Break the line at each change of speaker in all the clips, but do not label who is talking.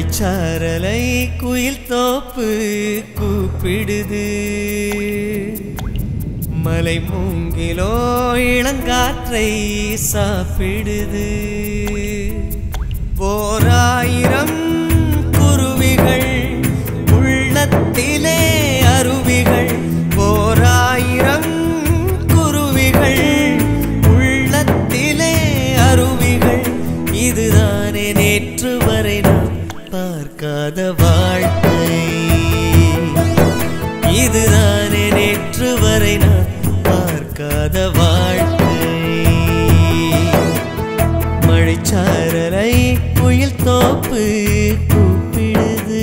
மழைச்சாரலை குயில் தோப்பு கூப்பிடுது மலை மூங்கிலோ இளங்காற்றை சாப்பிடுது ஓராயிரம் குருவிகள் உள்ளத்திலே அருவிகள் ஓராயிரம் குருவிகள் உள்ளத்திலே அருவிகள் இதுதானே நேற்று வரை நான் பார்க்காத வாழ்க்கை இதுதானே நேற்று வரை நான் பார்க்காத வாழ்க்கை மழைச்சாரலை குயில் தோப்பு கூப்பிடுது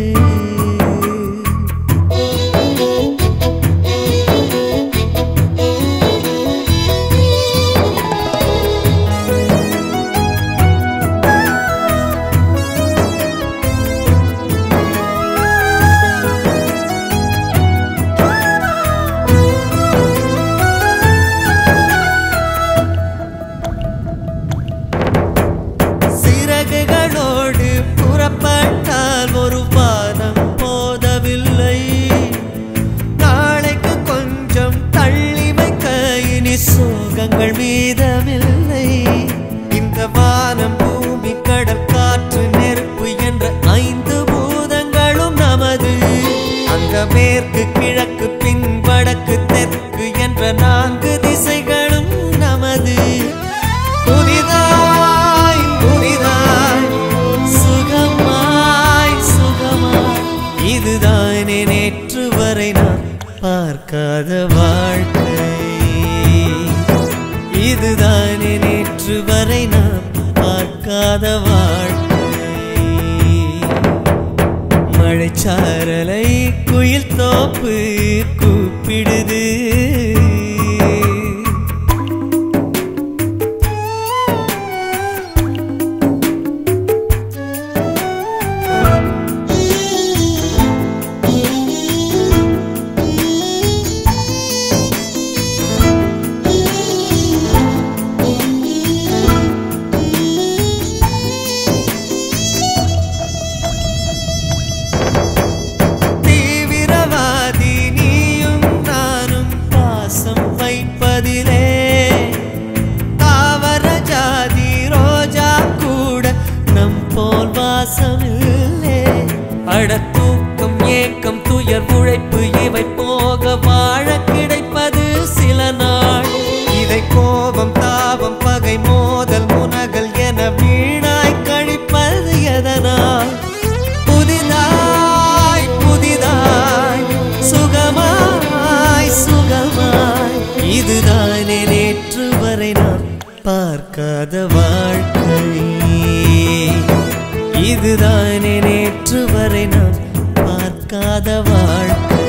சிறகுகளோடு புறப்பட்டால் ஒரு வானம் போதவில்லை நாளைக்கு கொஞ்சம் தள்ளி வைக்க இனி சோகங்கள் மீதமில்லை இந்த வானம் பூமி கடல் காற்று நெருப்பு என்ற ஐந்து பூதங்களும் நமது அந்த மேற்கு கிழக்கு பின் வடக்கு தெற்கு என்ற நான்கு திசைகளும் நமது புதிதாய் புதிதாய் சுகமாய் சுகமாய் இதுதானே நேற்று வரை நான் பார்க்காத வாழ்க்கை இதுதானே நேற்று வரை நான் பார்க்காத வாழ்க்கை மழைச்சாரலை குயில் தோப்பு கூப்பிடுது தீவிரவாதி நீயும் நானும் பாசம் வைப்பதிலே தாவர ஜாதி ரோஜா கூட நம் போல் வாசமில்லே அடத்தூக்கம் ஏக்கம் துயர் உழைப்பு இவை போக வாழ கிடைப்பது சில நாள் இதை கோபம் தாபம் பகை மோதல் முனகல் என வீணாய் கழிப்பது எதனால் புதிதாய் புதிதாய் சுகமாய் சுகமாய் இதுதானே நேற்று வரை நான் பார்க்காத வாழ்க்கை இதுதானே நேற்று வரை நான் பார்க்காத வாழ்க்கை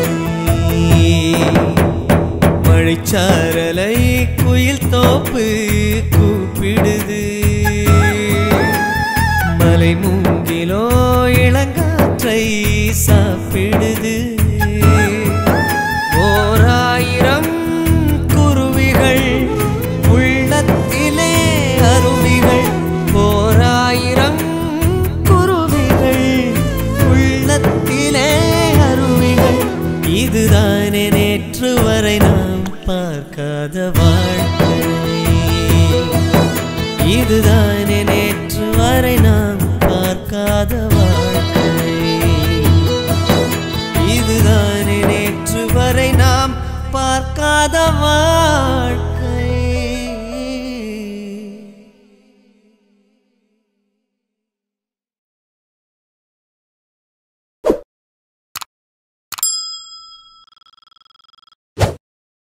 மழைச்சாரலை குயில் தோப்பு கூப்பிடுது மலை மூங்கிலோ இளங்காற்றை சாப்பிடுது ஓராயிரம் குருவிகள் உள்ளத்திலே அருவிகள் ஓராயிரம் குருவிகள் உள்ளத்திலே அருவிகள் இதுதானே நேற்று வரை நாம் பார்க்காத வாழ்க்கை இதுதானே நேற்று வரை நாம் பார்க்காத வாழ்க்கை இதுதானே நேற்று வரை நாம் பார்க்காத வாழ்க்கை